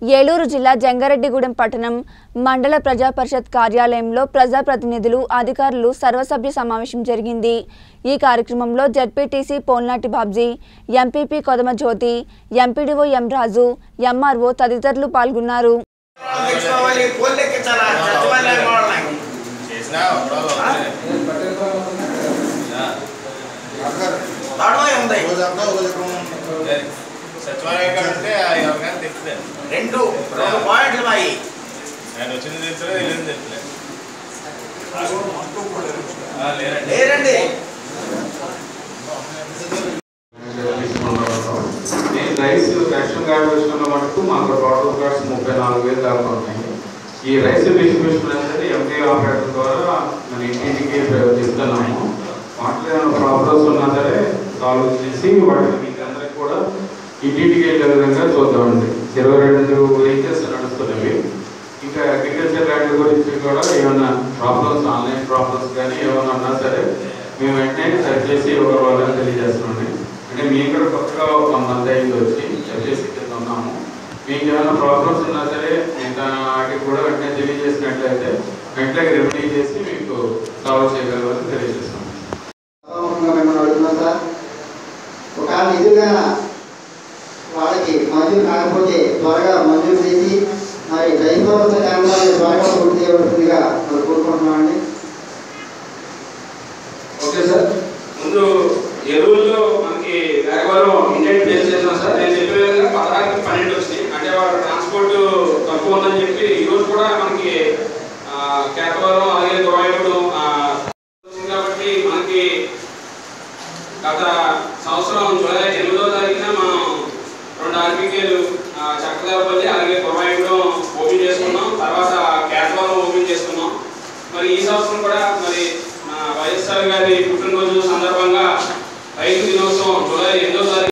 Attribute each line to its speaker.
Speaker 1: ఏలూరు జిల్లా జంగారెడ్డిగూడెం పట్టణం మండల ప్రజా పరిషత్ కార్యాలయంలో ప్రజాప్రతినిధులు అధికారులు సర్వసభ్య సమావేశం జరిగింది ఈ కార్యక్రమంలో జడ్పీటీసీ పోల్నాటి బాబ్జీ ఎంపీపీ కొదమ జ్యోతి ఎంపీడీఓ ఎం రాజు ఎంఆర్ఓ తదితరులు పాల్గొన్నారు
Speaker 2: తెచ్చుకోవాలి కోళ్ళు ఎక్కించాలా సచివాలయం వాళ్ళని
Speaker 3: చేసినా అప్పుడు
Speaker 2: తడవ ఉంది
Speaker 3: సచివాలయం కంటే ఎవరికైనా తెలుస్తుంది
Speaker 2: రెండు రెండు పాయింట్లు మాయి
Speaker 3: ఆయన వచ్చింది తెలుసలేదు వెళ్ళింది తెలుసలేదు లేరండి
Speaker 2: లేరండి
Speaker 4: ఈ రైస్ రేషన్ కార్డు విషయంలో మటుకు మాకు టోటల్ కార్డ్స్ ముప్పై నాలుగు వేలు దాకా ఉన్నాయి ఈ రైస్ డిస్ట్రిబ్యూషన్ అనేది ఎంపీ ఆపరేటర్ ద్వారా మన ఇంటింటికి ఇస్తున్నాము వాటిలో ఏమైనా ప్రాబ్లమ్స్ ఉన్నా సరే సాల్వ్ చేసి వాటిని మీకు అందరికి కూడా ఇంటింటికి వెళ్ళే విధంగా చూద్దామండి ఇరవై రెండు వెహికల్స్ నడుస్తున్నవి ఇంకా అగ్రికల్చర్ ల్యాండ్ గురించి కూడా ఏమైనా ప్రాబ్లమ్స్ ఆన్లైన్ ప్రాబ్లమ్స్ కానీ ఏమైనా ఉన్నా సరే మేము వెంటనే సరిచేసి ఒక వాళ్ళని తెలియజేస్తున్నాండి అంటే మేము కూడా కొత్తగా ఒక మంత్ అయింది వచ్చి సరిచేసి కింద ఉన్నాము మీకు ఏమైనా ప్రాబ్లమ్స్ ఉన్నా సరే మిగతా వాటికి కూడా వెంటనే తెలియజేసినట్లయితే వెంటనే రెమెడీ చేసి మీకు సాల్వ్ చేయగలమని తెలియజేస్తున్నాం
Speaker 5: సభాముఖంగా మిమ్మల్ని అడుగుతున్నాం సార్ ఒకవేళ నిధులుగా వాళ్ళకి మంజూరు కాకపోతే త్వరగా మంజూరు చేసి మరి దైవభద్రత కేంద్రాన్ని త్వరగా పూర్తి చేయవలసిందిగా మరి కోరుకుంటున్నామండి
Speaker 4: ఓకే సార్ ముందు ఎరువుల్లో మనకి వేగవరం ఇండియన్ ప్లేస్ చేసాం సార్ నేను చెప్పే విధంగా పదహారుకి పన్నెండు వచ్చినాయి అంటే వాళ్ళ ట్రాన్స్పోర్ట్ తక్కువ ఉందని చెప్పి ఈ రోజు కూడా మనకి ఆ, కేతవరం అలాగే గోవాయిగూడు వచ్చింది కాబట్టి మనకి గత సంవత్సరం జూలై ఎనిమిదో తారీఖున మనం రెండు ఆర్బీకేలు చక్కదేవపల్లి అలాగే గోవాయిగూడెం ఓపెన్ చేసుకున్నాం తర్వాత కేతవరం ఓపెన్ చేసుకున్నాం మరి ఈ సంవత్సరం కూడా మరి మన వైఎస్ఆర్ గారి పుట్టినరోజు సందర్భంగా